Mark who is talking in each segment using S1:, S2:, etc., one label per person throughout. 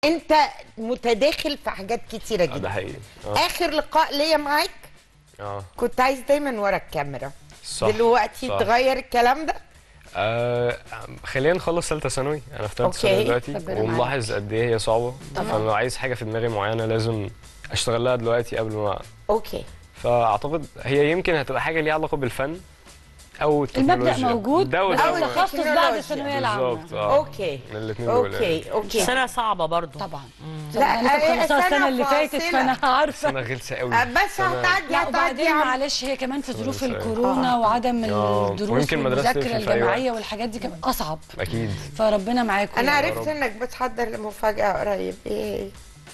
S1: انت متداخل في حاجات كتيره
S2: آه، ده
S1: جدا
S2: حقيقي اه
S1: اخر لقاء ليا معاك
S2: اه
S1: كنت عايز دايما ورا الكاميرا
S2: صح
S1: دلوقتي
S2: صح.
S1: اتغير الكلام ده
S2: آه خلينا نخلص ثالثه ثانوي انا في ثالثه
S1: أوكي.
S2: ثانوي دلوقتي
S3: ربنا
S2: وملاحظ قد ايه هي صعبه فانا لو عايز حاجه في دماغي معينه لازم اشتغل لها دلوقتي قبل ما
S1: اوكي
S2: فاعتقد هي يمكن هتبقى حاجه ليها علاقه بالفن او
S3: المبدا
S2: التكنولوجيا
S3: موجود
S2: ده
S3: بس
S2: وده
S1: أو
S3: التخصص بعد
S1: التكنولوجيا.
S3: الثانويه العامه
S2: بالظبط اه
S1: اوكي
S2: من الاثنين دول يعني.
S1: اوكي اوكي
S4: سنة صعبة برضو
S3: طبعا
S1: لا،
S3: انا كنت
S1: هي
S3: خلصتها السنه
S1: سنة
S3: اللي فاتت
S1: فاصلة.
S3: فانا عارفه
S2: سنه غلسه قوي
S1: آه، بس
S2: سنة-
S1: هتعدي
S3: لا
S1: هتعدي
S3: وبعدين
S1: يا عم.
S3: معلش هي كمان في ظروف
S2: سنة
S3: الكورونا وعدم
S2: آه،
S3: الدروس
S2: ويمكن مدرسة
S3: والمذاكره
S2: تقفل في أي
S3: الجامعيه
S2: وقت.
S3: والحاجات دي كمان اصعب
S2: اكيد
S3: فربنا معاكم
S1: انا
S3: يا
S1: عرفت
S2: رب.
S1: انك بتحضر لمفاجاه قريب ايه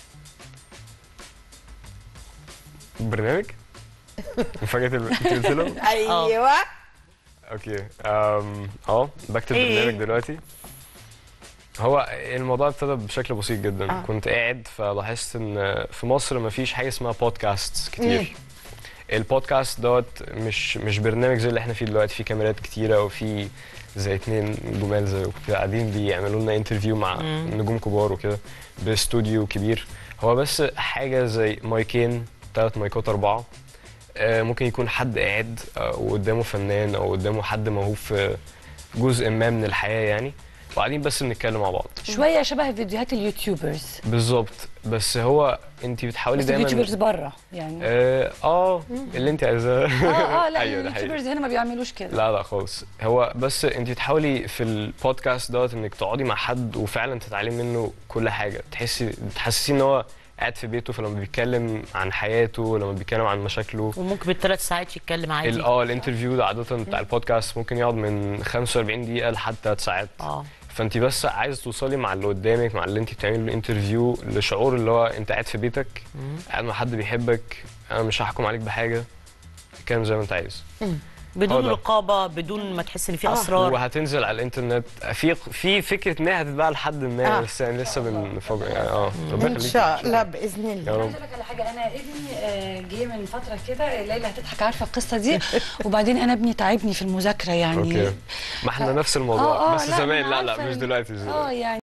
S2: برنامج مفاجاه ال- انت قلت له
S1: ايوه
S2: اوكي أم، اه بكتب
S4: إيه؟
S2: برنامج دلوقتي هو الموضوع ابتدى بشكل بسيط جدا
S1: آه.
S2: كنت قاعد فلاحظت ان في مصر مفيش حاجه اسمها بودكاست كتير البودكاست دوت مش مش برنامج زي اللي احنا فيه دلوقتي فيه كاميرات كتيره وفي زي اتنين جمال زي كده قاعدين بيعملوا لنا انترفيو مع نجوم كبار وكده باستوديو كبير هو بس حاجه زي مايكين ثلاث مايكات اربعه آه، ممكن يكون حد قاعد آه، وقدامه فنان او قدامه حد موهوب في جزء ما من الحياه يعني وقاعدين بس بنتكلم مع بعض
S3: شويه شبه فيديوهات اليوتيوبرز
S2: بالظبط بس هو انت بتحاولي
S3: بس
S2: دايما
S3: اليوتيوبرز بره يعني
S2: اه, آه اللي انت عايزاه
S3: اه اه لا
S2: ايوه ده حقيقي
S3: اليوتيوبرز هنا ما بيعملوش كده
S2: لا لا خالص هو بس انت بتحاولي في البودكاست دوت انك تقعدي مع حد وفعلا تتعلمي منه كل حاجه تحسي تحسسيه ان هو قاعد في بيته فلما بيتكلم عن حياته لما بيتكلم عن مشاكله
S4: وممكن بالثلاث ساعات يتكلم عادي
S2: ال- اه الانترفيو ده عاده بتاع البودكاست ممكن يقعد من 45 دقيقه لحد 3 ساعات
S4: اه
S2: فانت بس عايز توصلي مع اللي قدامك مع اللي انت بتعملي له انترفيو لشعور اللي هو انت قاعد في بيتك قاعد مع حد بيحبك انا مش هحكم عليك بحاجه اتكلم زي ما انت عايز هو
S4: بدون
S2: ده.
S4: رقابة بدون ما تحس ان في اسرار
S2: وهتنزل على الانترنت في في فكره انها هتتباع لحد ما
S1: آه.
S2: بس يعني لسه بنفكر يعني اه ربنا
S1: ان
S2: يخليك.
S1: شاء الله باذن الله
S2: يا رب
S3: عايزه اقول لك على حاجه انا ابني آه، جه من فتره كده ليلى هتضحك عارفه القصه دي وبعدين انا ابني تعبني في المذاكره يعني
S2: اوكي ما احنا نفس الموضوع
S3: آه، آه،
S2: بس
S3: لا،
S2: زمان
S3: أنا
S2: لا لا
S3: عارفة
S2: مش
S3: ال-
S2: دلوقتي مش
S3: اه
S2: دلوقتي
S3: يعني